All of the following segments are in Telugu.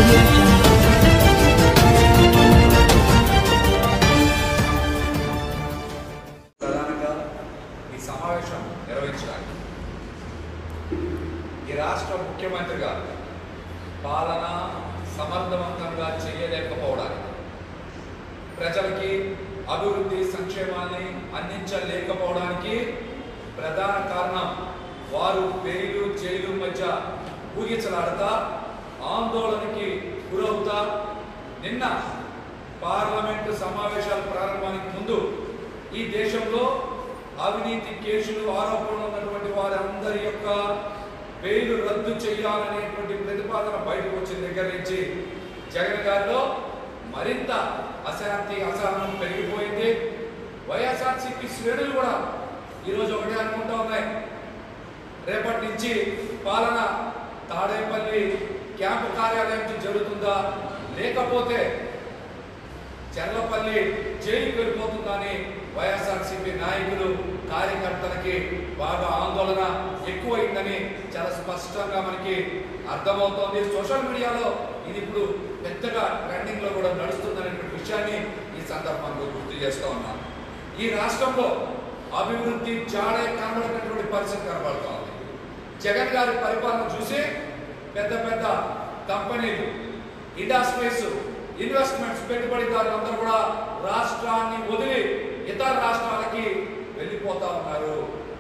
audio jungle. ప్రధానంగా ఈ సమావేశం నిర్వహించడానికి ఈ రాష్ట్ర ముఖ్యమంత్రి గారు పాలన సమర్థవంతంగా చేయలేకపోవడానికి ప్రజలకి అభివృద్ధి సంక్షేమాన్ని అందించలేకపోవడానికి ప్రధాన కారణం వారు బెయిలు జైలు మధ్య ఊగిచలాడతా ఆందోళనకి గురవుతా నిన్న పార్లమెంటు సమావేశాల ప్రారంభానికి ముందు ఈ దేశంలో అవినీతి కేసులు ఆరోపణలు ఉన్నటువంటి వారందరి యొక్క బెయిల్ రద్దు చేయాలనేటువంటి ప్రతిపాదన బయటకు వచ్చిన దగ్గర నుంచి జగన్ గారిలో మరింత అశాంతి అసహనం పెరిగిపోయింది వైఎస్ఆర్సీపీ శ్రేణులు కూడా ఈరోజు ఒకటే అనుకుంటా ఉన్నాయి రేపటి నుంచి పాలన తాడేపల్లి క్యాంపు కార్యాలయం నుంచి జరుగుతుందా లేకపోతే చెర్లపల్లి జైలుకి వెళ్ళిపోతుందని వైఎస్ఆర్సీపీ నాయకులు కార్యకర్తలకి బాగా ఆందోళన ఎక్కువైందని చాలా స్పష్టంగా మనకి అర్థమవుతోంది సోషల్ మీడియాలో ఇది ఇప్పుడు పెద్దగా ట్రెండింగ్ లో కూడా నడుస్తుందనేటువంటి విషయాన్ని ఈ సందర్భంలో గుర్తు చేస్తూ ఉన్నాను ఈ రాష్ట్రంలో అభివృద్ధి జాడే కనబడినటువంటి పరిస్థితి కనబడుతూ ఉంది జగన్ గారి పరిపాలన చూసి పెద్ద పెద్ద కంపెనీలు ఇండస్ట్రీస్ ఇన్వెస్ట్మెంట్స్ పెట్టుబడిదారులందరూ కూడా రాష్ట్రాన్ని వదిలి ఇతర రాష్ట్రాలకి వెళ్ళిపోతా ఉన్నారు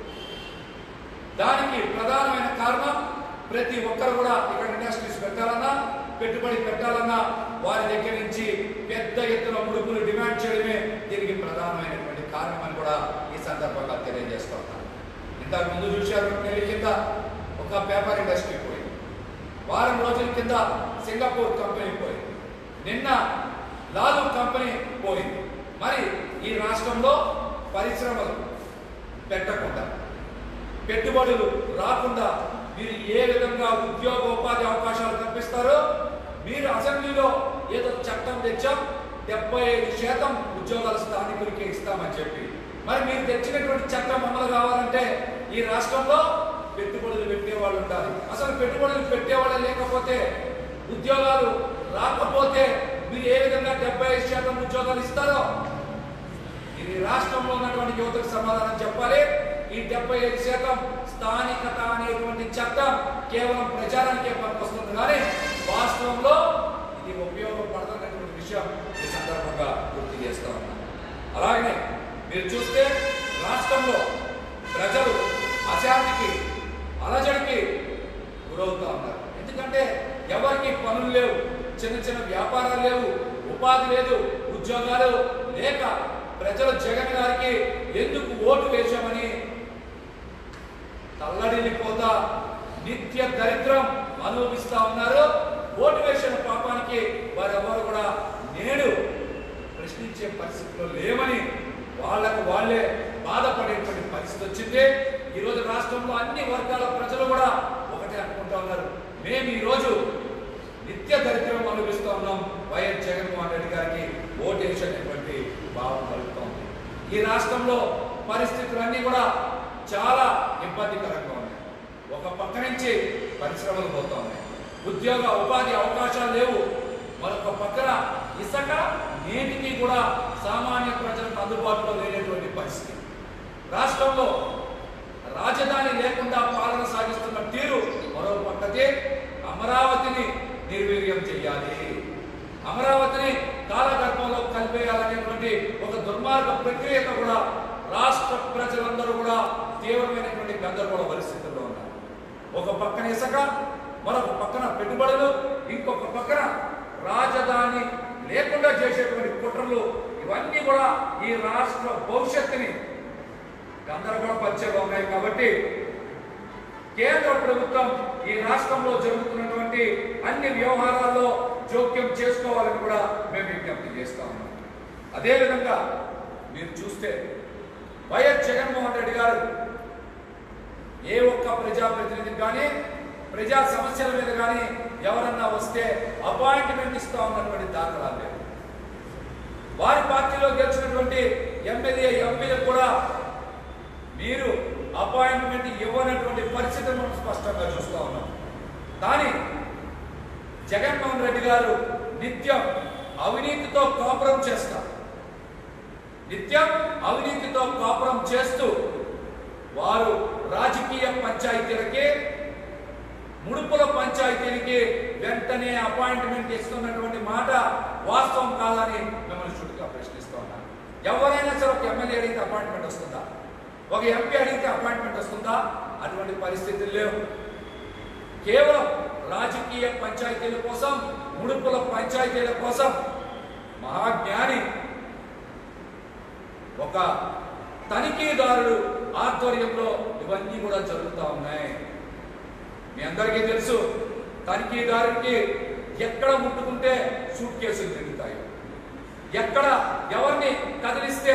దానికి ప్రధానమైన కారణం ప్రతి ఒక్కరు కూడా ఇక్కడ ఇండస్ట్రీస్ పెట్టాలన్నా పెట్టుబడి పెట్టాలన్నా వారి దగ్గర నుంచి పెద్ద ఎత్తున ముడుపులు డిమాండ్ చేయడమే దీనికి ప్రధానమైనటువంటి కారణం అని కూడా ఈ సందర్భంగా తెలియజేస్తా ఉన్నాను ఇంతకు ముందు చూశారు నెల కింద ఒక పేపర్ ఇండస్ట్రీ పోయింది వారం రోజుల కింద సింగపూర్ కంపెనీ పోయింది నిన్న లాలు కంపెనీ పోయింది మరి ఈ రాష్ట్రంలో పరిశ్రమలు పెట్టకుండా పెట్టుబడులు రాకుండా మీరు ఏ విధంగా ఉద్యోగ ఉపాధి అవకాశాలు కల్పిస్తారో మీరు అసెంబ్లీలో ఏదో చట్టం తెచ్చాం డెబ్బై ఐదు శాతం ఉద్యోగాలు స్థానికులకే ఇస్తామని చెప్పి మరి మీరు తెచ్చినటువంటి చట్టం అమలు కావాలంటే ఈ రాష్ట్రంలో పెట్టుబడులు పెట్టేవాళ్ళు ఉండాలి అసలు పెట్టుబడులు పెట్టేవాళ్ళు లేకపోతే ఉద్యోగాలు రాకపోతే మీరు ఏ విధంగా డెబ్బై ఐదు శాతం ఉద్యోగాలు ఇస్తారో ఇది రాష్ట్రంలో ఉన్నటువంటి యువతకు సమాధానం చెప్పాలి ఈ డెబ్బై ఐదు శాతం స్థానికత అనేటువంటి చట్టం కేవలం ప్రచారానికే పనికొస్తుంది కానీ వాస్తవంలో ఇది ఉపయోగపడుతున్నటువంటి విషయం ఈ సందర్భంగా గుర్తు చేస్తా ఉన్నాను అలాగనే మీరు చూస్తే రాష్ట్రంలో ప్రజలు అశాంతికి అలజడికి గురవుతా ఉన్నారు ఎందుకంటే ఎవరికి పనులు లేవు చిన్న చిన్న వ్యాపారాలు లేవు ఉపాధి లేదు ఉద్యోగాలు లేక ప్రజలు జగన్ గారికి ఎందుకు ఓటు వేశామని తల్లడిల్లిపోతా నిత్య దరిద్రం అనుభవిస్తా ఉన్నారు ఓటు వేసిన పాపానికి వారెవరు కూడా నేడు ప్రశ్నించే పరిస్థితిలో లేవని వాళ్ళకు వాళ్ళే బాధపడేటువంటి పరిస్థితి వచ్చింది ఈరోజు రాష్ట్రంలో అన్ని వర్గాల ప్రజలు కూడా ఒకటే అనుకుంటా ఉన్నారు మేము ఈరోజు నిత్య దరిద్రం అనుభవిస్తూ ఉన్నాం వైఎస్ జగన్మోహన్ రెడ్డి గారికి ఓటేసేటటువంటి భావం కలుగుతోంది ఈ రాష్ట్రంలో పరిస్థితులన్నీ కూడా చాలా ఇబ్బందికరంగా ఉన్నాయి ఒక పక్క నుంచి పరిశ్రమలు పోతా ఉన్నాయి ఉద్యోగ ఉపాధి అవకాశాలు లేవు మరొక పక్కన ఇసుక నేటికి కూడా సామాన్య ప్రజలకు అందుబాటులో లేనటువంటి పరిస్థితి రాష్ట్రంలో రాజధాని లేకుండా పాలన సాగిస్తున్న తీరు మరో పక్కతే అమరావతిని నిర్వీర్యం చేయాలి అమరావతిని కాలగర్భంలో కలిపేయాలనేటువంటి ఒక దుర్మార్గ ప్రక్రియతో కూడా రాష్ట్ర ప్రజలందరూ కూడా తీవ్రమైనటువంటి గందరగోళ పరిస్థితుల్లో ఉన్నారు ఒక పక్కన ఇసుక మరొక పక్కన పెట్టుబడులు ఇంకొక పక్కన రాజధాని లేకుండా చేసేటువంటి కుట్రలు ఇవన్నీ కూడా ఈ రాష్ట్ర భవిష్యత్తుని గందరగోళ పరిచయంలో ఉన్నాయి కాబట్టి కేంద్ర ప్రభుత్వం ఈ రాష్ట్రంలో జరుగుతున్నటువంటి అన్ని వ్యవహారాల్లో జోక్యం చేసుకోవాలని కూడా మేము విజ్ఞప్తి చేస్తా ఉన్నాం అదేవిధంగా మీరు చూస్తే వైఎస్ జగన్మోహన్ రెడ్డి గారు ఏ ఒక్క ప్రజాప్రతినిధికి కానీ ప్రజా సమస్యల మీద కానీ ఎవరన్నా వస్తే అపాయింట్మెంట్ ఇస్తా ఉన్నటువంటి దాఖలాలు లేవు వారి పార్టీలో గెలిచినటువంటి ఎమ్మెల్యే ఎంపీలకు కూడా మీరు అపాయింట్మెంట్ ఇవ్వనటువంటి పరిస్థితిని మనం స్పష్టంగా చూస్తూ ఉన్నాం కానీ జగన్మోహన్ రెడ్డి గారు నిత్యం అవినీతితో కాపురం చేస్తారు నిత్యం అవినీతితో కాపురం చేస్తూ వారు రాజకీయ పంచాయతీలకి ముడుపుల పంచాయతీలకి వెంటనే అపాయింట్మెంట్ ఇస్తున్నటువంటి మాట వాస్తవం కాదని మిమ్మల్ని చుట్టుగా ప్రశ్నిస్తూ ఉన్నాను ఎవరైనా సరే ఒక ఎమ్మెల్యే అడిగితే అపాయింట్మెంట్ వస్తుందా ఒక ఎంపీ అడిగితే అపాయింట్మెంట్ వస్తుందా అటువంటి పరిస్థితులు లేవు కేవలం రాజకీయ పంచాయతీల కోసం ముడుపుల పంచాయతీల కోసం మహాజ్ఞాని ఒక తనిఖీదారుడు ఆధ్వర్యంలో ఇవన్నీ కూడా జరుగుతూ ఉన్నాయి మీ అందరికీ తెలుసు తనిఖీదారుడికి ఎక్కడ ముట్టుకుంటే సూట్ కేసులు తిరుగుతాయి ఎక్కడ ఎవరిని కదిలిస్తే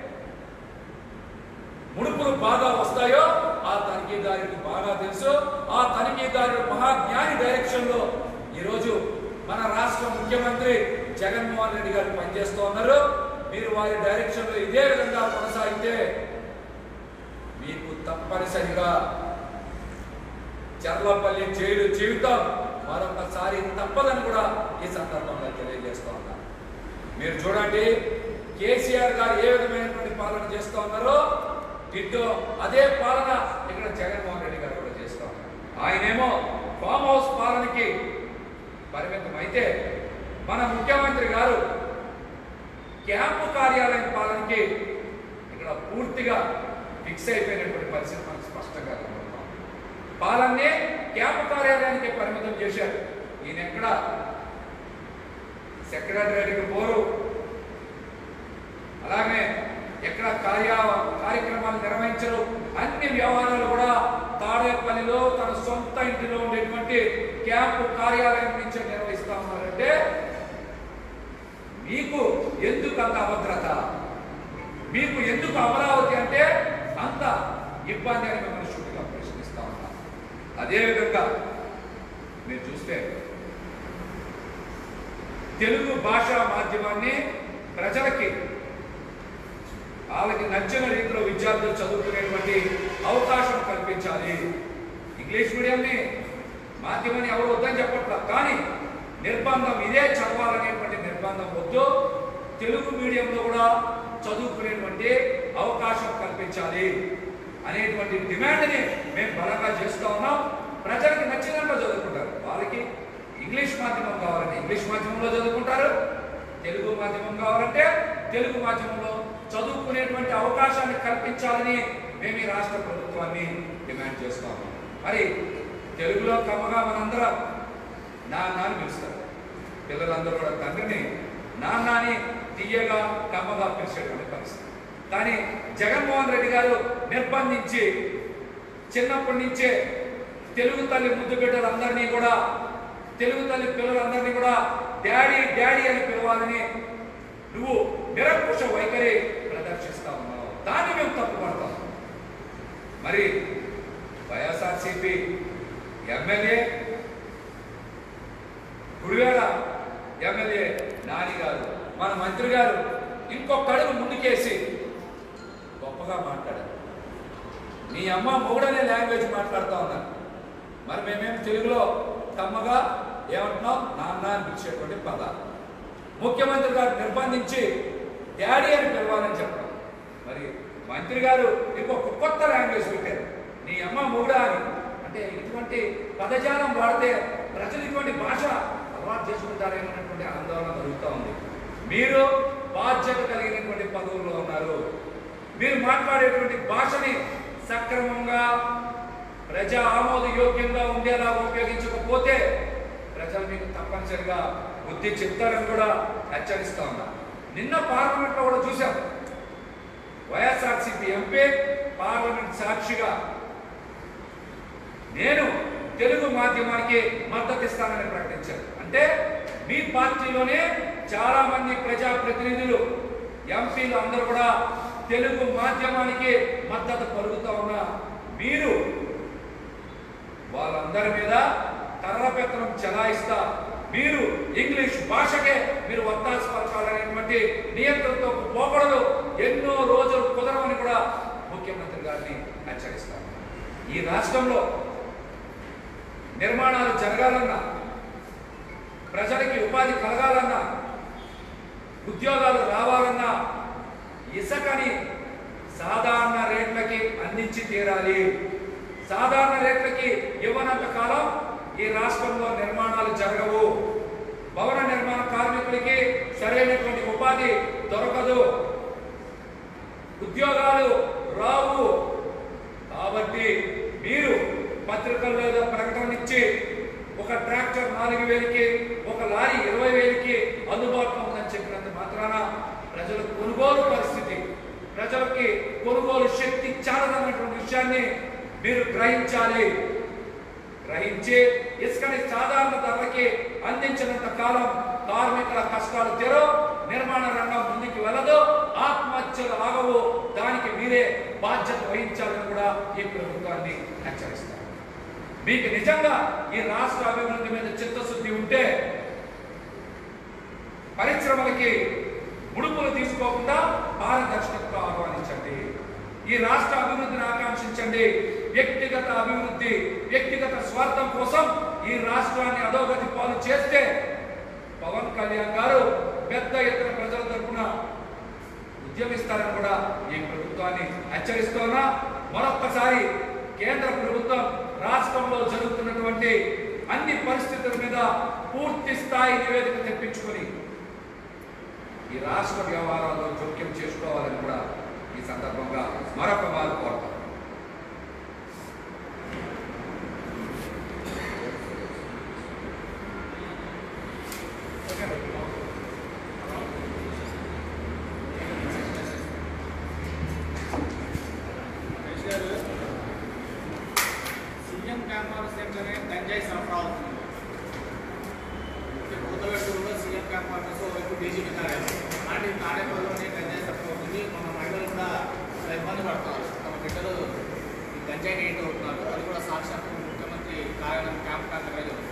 ముడుపులు బాగా వస్తాయో ఆ తనిఖీదారుడికి బాగా తెలుసు ఆ తనిఖీదారుడు మహాజ్ఞాని డైరెక్షన్ లో ఈరోజు మన రాష్ట్ర ముఖ్యమంత్రి జగన్మోహన్ రెడ్డి గారు పనిచేస్తూ ఉన్నారు మీరు వారి డైరెక్షన్ లో ఇదే విధంగా కొనసాగితే మీకు తప్పనిసరిగా చర్లపల్లి జైలు జీవితం మరొకసారి తప్పదని కూడా ఈ సందర్భంగా తెలియజేస్తూ ఉన్నాను మీరు చూడండి కేసీఆర్ గారు ఏ విధమైనటువంటి పాలన చేస్తూ ఉన్నారో ఇటు అదే పాలన ఇక్కడ జగన్మోహన్ రెడ్డి గారు కూడా చేస్తూ ఉన్నారు ఆయనేమో ఫామ్ హౌస్ పాలనకి పరిమితం అయితే మన ముఖ్యమంత్రి గారు క్యాంపు కార్యాలయం పాలనకి ఇక్కడ పూర్తిగా ఫిక్స్ అయిపోయినటువంటి పరిస్థితి మనకు స్పష్టంగా కనబడుతోంది పాలన్నే క్యాంపు కార్యాలయానికి పరిమితం చేశారు ఈయన ఎక్కడ సెక్రటరీకి పోరు అలాగే ఎక్కడ కార్య కార్యక్రమాలు నిర్వహించరు అన్ని వ్యవహారాలు కూడా తాడేపల్లిలో తన సొంత ఇంటిలో ఉండేటువంటి క్యాంపు కార్యాలయం నుంచే నిర్వహిస్తా ఉన్నారంటే మీకు ఎందుకు అంత అభద్రత మీకు ఎందుకు అమరావతి అంటే అంత ఇబ్బంది అని మిమ్మల్ని షూటిగా ప్రశ్నిస్తా ఉన్నా అదేవిధంగా మీరు చూస్తే తెలుగు భాషా మాధ్యమాన్ని ప్రజలకి వాళ్ళకి నచ్చిన రీతిలో విద్యార్థులు చదువుకునేటువంటి అవకాశం కల్పించాలి ఇంగ్లీష్ మీడియంని మాధ్యమాన్ని ఎవరు వద్దని చెప్పట్లా కానీ నిర్బంధం ఇదే చదవాలనేటువంటి నిర్బంధం వద్దు తెలుగు మీడియంలో కూడా చదువుకునేటువంటి అవకాశం కల్పించాలి అనేటువంటి డిమాండ్ని మేము బలంగా చేస్తూ ఉన్నాం ప్రజలకు నచ్చినట్లు చదువుకుంటారు వాళ్ళకి ఇంగ్లీష్ మాధ్యమం కావాలంటే ఇంగ్లీష్ మాధ్యమంలో చదువుకుంటారు తెలుగు మాధ్యమం కావాలంటే తెలుగు మాధ్యమంలో చదువుకునేటువంటి అవకాశాన్ని కల్పించాలని మేము ఈ రాష్ట్ర ప్రభుత్వాన్ని డిమాండ్ చేస్తాము మరి తెలుగులో కమ్మగా మనందరం నాన్న అని పిలుస్తారు పిల్లలందరూ కూడా తండ్రిని నాన్న అని తీయగా కమ్మగా పిలిచేటువంటి పరిస్థితి కానీ జగన్మోహన్ రెడ్డి గారు నిర్బంధించి చిన్నప్పటి నుంచే తెలుగు తల్లి ముద్దు బిడ్డలందరినీ కూడా తెలుగు తల్లి పిల్లలందరినీ కూడా డాడీ డాడీ అని పిలవాలని నువ్వు నిరంకుశ వైఖరి ప్రదర్శిస్తా ఉన్నావు దాన్ని మేము తప్పుపడతాం మరి YSRCP MLA Gudivada MLA Nani గారు మన మంత్రి గారు ఇంకొక అడుగు ముందుకేసి గొప్పగా మాట్లాడారు నీ అమ్మ మొగుడనే లాంగ్వేజ్ మాట్లాడుతా ఉన్నారు మరి మేమేం తెలుగులో కమ్మగా ఏమంటున్నాం నాన్న అని పిలిచేటువంటి పదాలు ముఖ్యమంత్రి గారు నిర్బంధించి డాడీ అని పిలవాలని చెప్పడం మరి మంత్రి గారు ఇంకొక కొత్త లాంగ్వేజ్ పెట్టారు నీ అమ్మ మొగుడా అని అంటే ఇటువంటి పదజాలం వాడితే ప్రజలు ఇటువంటి భాష అలవాటు చేసుకుంటారేమన్నటువంటి ఆందోళన కలుగుతూ ఉంది మీరు బాధ్యత కలిగినటువంటి పదవుల్లో ఉన్నారు మీరు మాట్లాడేటువంటి భాషని సక్రమంగా ప్రజా ఆమోదయోగ్యంగా ఉండేలా ఉపయోగించకపోతే ప్రజలు మీకు తప్పనిసరిగా బుద్ధి చెప్తారని కూడా హెచ్చరిస్తా ఉన్నా నిన్న పార్లమెంట్లో కూడా చూసాం వైఎస్ఆర్సీపీ ఎంపీ పార్లమెంట్ సాక్షిగా నేను తెలుగు మాధ్యమానికి మద్దతు ఇస్తానని ప్రకటించారు అంటే మీ పార్టీలోనే చాలా మంది ప్రజా ప్రతినిధులు ఎంపీలు అందరూ కూడా తెలుగు మాధ్యమానికి మద్దతు పలుకుతా ఉన్న మీరు వాళ్ళందరి మీద కర్రపెత్తనం చెలాయిస్తా మీరు ఇంగ్లీష్ భాషకే మీరు వత్తాసు పలకాలనేటువంటి నియంత్రణతో పోకడలు ఎన్నో రోజులు కుదరవని కూడా ముఖ్యమంత్రి గారిని హెచ్చరిస్తాను ఈ రాష్ట్రంలో నిర్మాణాలు జరగాలన్నా ప్రజలకి ఉపాధి కలగాలన్నా ఉద్యోగాలు రావాలన్నా ఇసుకని సాధారణ రేట్లకి అందించి తీరాలి సాధారణ రేట్లకి ఇవ్వనంత కాలం ఈ రాష్ట్రంలో నిర్మాణాలు జరగవు భవన నిర్మాణ కార్మికులకి సరైనటువంటి ఉపాధి దొరకదు ఉద్యోగాలు రావు కాబట్టి మీరు పత్రికల్లో ఏదో ప్రకటన ఇచ్చి ఒక ట్రాక్టర్ నాలుగు వేలకి ఒక లారీ ఇరవై వేలకి అందుబాటులో ఉందని చెప్పినంత మాత్రాన ప్రజల కొనుగోలు పరిస్థితి ప్రజలకి కొనుగోలు శక్తి చాలదన్నటువంటి విషయాన్ని మీరు గ్రహించాలి గ్రహించి ఇసుకని సాధారణ ధరలకి అందించినంత కాలం కార్మికుల కష్టాలు తీరవు నిర్మాణ రంగం ముందుకు వెళ్ళదు ఆత్మహత్యలు ఆగవు దానికి మీరే బాధ్యత వహించాలని కూడా ఈ ప్రభుత్వాన్ని హెచ్చరిస్తారు మీకు నిజంగా ఈ రాష్ట్ర అభివృద్ధి మీద చిత్తశుద్ధి ఉంటే పరిశ్రమలకి ముడుపులు తీసుకోకుండా పారదర్శకతతో ఆహ్వానించండి ఈ రాష్ట్ర అభివృద్ధిని ఆకాంక్షించండి వ్యక్తిగత అభివృద్ధి వ్యక్తిగత స్వార్థం కోసం ఈ రాష్ట్రాన్ని అధోగతి పాలు చేస్తే పవన్ కళ్యాణ్ గారు పెద్ద ఎత్తున ప్రజల తరపున ఉద్యమిస్తారని కూడా ఈ ప్రభుత్వాన్ని హెచ్చరిస్తున్నా మరొక్కసారి కేంద్ర ప్రభుత్వం రాష్ట్రంలో జరుగుతున్నటువంటి అన్ని పరిస్థితుల మీద పూర్తి స్థాయి నివేదిక తెప్పించుకొని ఈ రాష్ట్ర వ్యవహారాల్లో జోక్యం చేసుకోవాలని కూడా ఈ సందర్భంగా మరొక వారు కోరుతారు సీఎం క్యాంపస్ దగ్గరే గంజాయి సరఫరా అవుతుంది కొత్తగట్టూరులో సీఎం క్యాంపస్ వైపు డీజీపీ కార్యాలయం నాటి తాడేపల్లిలోనే గంజాయి సరఫరా అవుతుంది మన మహిళలు కూడా చాలా ఇబ్బంది పడతారు తమ బిడ్డలు ఈ గంజాయిని ఏంటి అవుతున్నారు అది కూడా సాక్షాత్ ముఖ్యమంత్రి కార్యాలయం క్యాంప్ దగ్గర జరుగుతుంది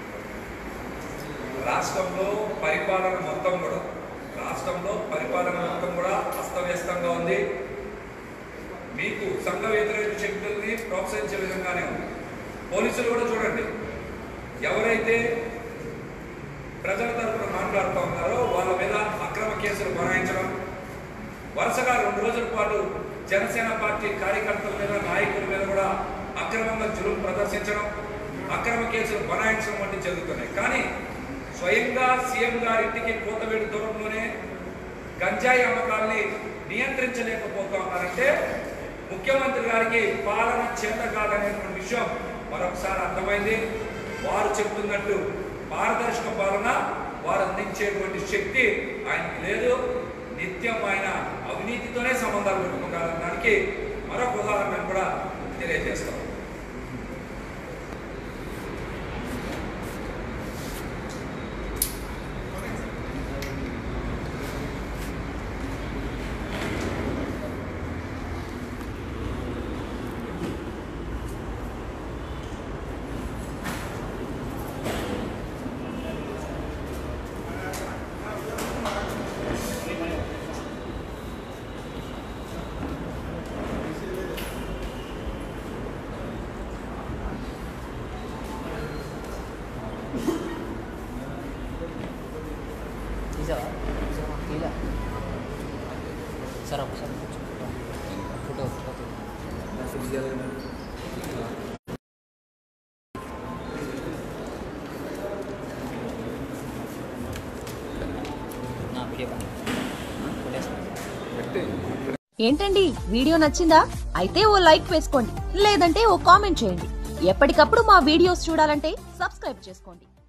రాష్ట్రంలో పరిపాలన మొత్తం కూడా రాష్ట్రంలో పరిపాలన మొత్తం కూడా అస్తవ్యస్తంగా ఉంది మీకు సంఘ వ్యతిరేక శక్తుల్ని ప్రోత్సహించే విధంగానే ఉంది పోలీసులు కూడా చూడండి ఎవరైతే ప్రజల తరపున మాట్లాడుతూ ఉన్నారో వాళ్ళ మీద అక్రమ కేసులు బనాయించడం వరుసగా రెండు రోజుల పాటు జనసేన పార్టీ కార్యకర్తల మీద నాయకుల మీద కూడా అక్రమంగా జులుం ప్రదర్శించడం అక్రమ కేసులు బనాయించడం వంటివి జరుగుతున్నాయి కానీ స్వయంగా సీఎం గారింటికి కోతవేడు దూరంలోనే గంజాయి అమ్మకాల్ని నియంత్రించలేకపోతా ఉన్నారంటే ముఖ్యమంత్రి గారికి పాలన చేత కాదనేటువంటి విషయం మరొకసారి అర్థమైంది వారు చెప్తున్నట్టు పారదర్శక పాలన వారు అందించేటువంటి శక్తి ఆయనకి లేదు నిత్యం ఆయన అవినీతితోనే సంబంధాలు పెట్టుకుంటారనడానికి మరొక ఉదాహరణను కూడా తెలియజేస్తాం తీసావా తీలా సరే ఒకసారి ఫోటో ఫోటో నా వీడియో కొట్టేస్తాను ఏంటండి వీడియో నచ్చిందా అయితే ఓ లైక్ వేసుకోండి లేదంటే ఓ కామెంట్ చేయండి ఎప్పటికప్పుడు మా వీడియోస్ చూడాలంటే సబ్స్క్రైబ్ చేసుకోండి